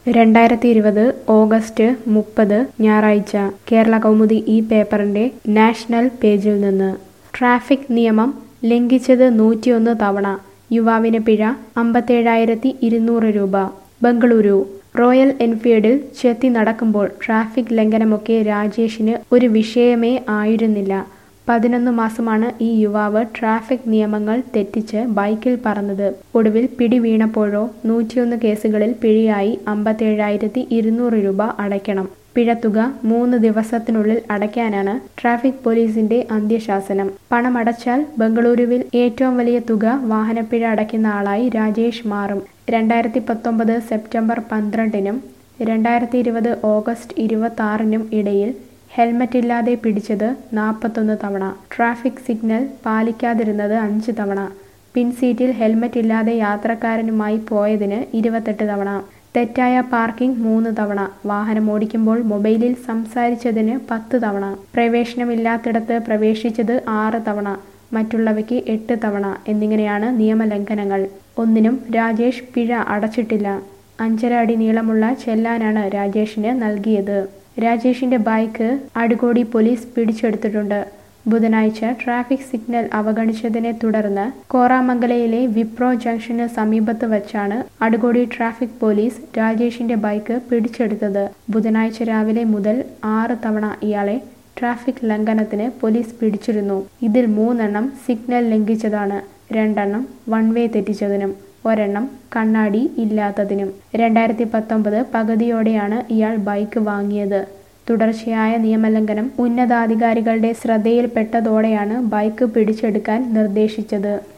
രണ്ടായിരത്തി ഇരുപത് ഓഗസ്റ്റ് മുപ്പത് ഞായറാഴ്ച കേരള കൗമുദി ഈ പേപ്പറിന്റെ നാഷണൽ പേജിൽ നിന്ന് ട്രാഫിക് നിയമം ലംഘിച്ചത് നൂറ്റിയൊന്ന് തവണ യുവാവിന് പിഴ അമ്പത്തേഴായിരത്തി ഇരുന്നൂറ് രൂപ ബംഗളൂരു റോയൽ എൻഫീൽഡിൽ ചെത്തി നടക്കുമ്പോൾ ട്രാഫിക് ലംഘനമൊക്കെ രാജേഷിന് ഒരു വിഷയമേ ആയിരുന്നില്ല പതിനൊന്ന് മാസമാണ് ഈ യുവാവ് ട്രാഫിക് നിയമങ്ങൾ തെറ്റിച്ച് ബൈക്കിൽ പറന്നത് ഒടുവിൽ പിടി വീണപ്പോഴോ നൂറ്റിയൊന്ന് കേസുകളിൽ പിഴയായി അമ്പത്തേഴായിരത്തി ഇരുന്നൂറ് രൂപ അടയ്ക്കണം പിഴത്തുക മൂന്ന് ദിവസത്തിനുള്ളിൽ അടയ്ക്കാനാണ് ട്രാഫിക് പോലീസിന്റെ അന്ത്യശാസനം പണമടച്ചാൽ ബംഗളൂരുവിൽ ഏറ്റവും വലിയ തുക വാഹനപ്പിഴ അടയ്ക്കുന്ന ആളായി രാജേഷ് മാറും രണ്ടായിരത്തി പത്തൊമ്പത് സെപ്റ്റംബർ പന്ത്രണ്ടിനും രണ്ടായിരത്തി ഇരുപത് ഓഗസ്റ്റ് ഇരുപത്തി ആറിനും ഇടയിൽ ഹെൽമറ്റ് ഇല്ലാതെ പിടിച്ചത് നാൽപ്പത്തൊന്ന് തവണ ട്രാഫിക് സിഗ്നൽ പാലിക്കാതിരുന്നത് അഞ്ച് തവണ പിൻസീറ്റിൽ ഹെൽമറ്റ് ഇല്ലാതെ യാത്രക്കാരനുമായി പോയതിന് ഇരുപത്തെട്ട് തവണ തെറ്റായ പാർക്കിംഗ് മൂന്ന് തവണ വാഹനം ഓടിക്കുമ്പോൾ മൊബൈലിൽ സംസാരിച്ചതിന് പത്ത് തവണ പ്രവേശനമില്ലാത്തിടത്ത് പ്രവേശിച്ചത് ആറ് തവണ മറ്റുള്ളവയ്ക്ക് എട്ട് തവണ എന്നിങ്ങനെയാണ് നിയമലംഘനങ്ങൾ ഒന്നിനും രാജേഷ് പിഴ അടച്ചിട്ടില്ല അഞ്ചര അടി നീളമുള്ള ചെല്ലാനാണ് രാജേഷിന് നൽകിയത് രാജേഷിന്റെ ബൈക്ക് അടുകോടി പോലീസ് പിടിച്ചെടുത്തിട്ടുണ്ട് ബുധനാഴ്ച ട്രാഫിക് സിഗ്നൽ അവഗണിച്ചതിനെ തുടർന്ന് കോറാമംഗലയിലെ വിപ്രോ ജംഗ്ഷന് സമീപത്ത് വച്ചാണ് അടുകോടി ട്രാഫിക് പോലീസ് രാജേഷിന്റെ ബൈക്ക് പിടിച്ചെടുത്തത് ബുധനാഴ്ച രാവിലെ മുതൽ ആറ് തവണ ഇയാളെ ട്രാഫിക് ലംഘനത്തിന് പോലീസ് പിടിച്ചിരുന്നു ഇതിൽ മൂന്നെണ്ണം സിഗ്നൽ ലംഘിച്ചതാണ് രണ്ടെണ്ണം വൺ വേ തെറ്റിച്ചതിനും ഒരെണ്ണം കണ്ണാടി ഇല്ലാത്തതിനും രണ്ടായിരത്തി പത്തൊമ്പത് പകുതിയോടെയാണ് ഇയാൾ ബൈക്ക് വാങ്ങിയത് തുടർച്ചയായ നിയമലംഘനം ഉന്നതാധികാരികളുടെ ശ്രദ്ധയിൽപ്പെട്ടതോടെയാണ് ബൈക്ക് പിടിച്ചെടുക്കാൻ നിർദ്ദേശിച്ചത്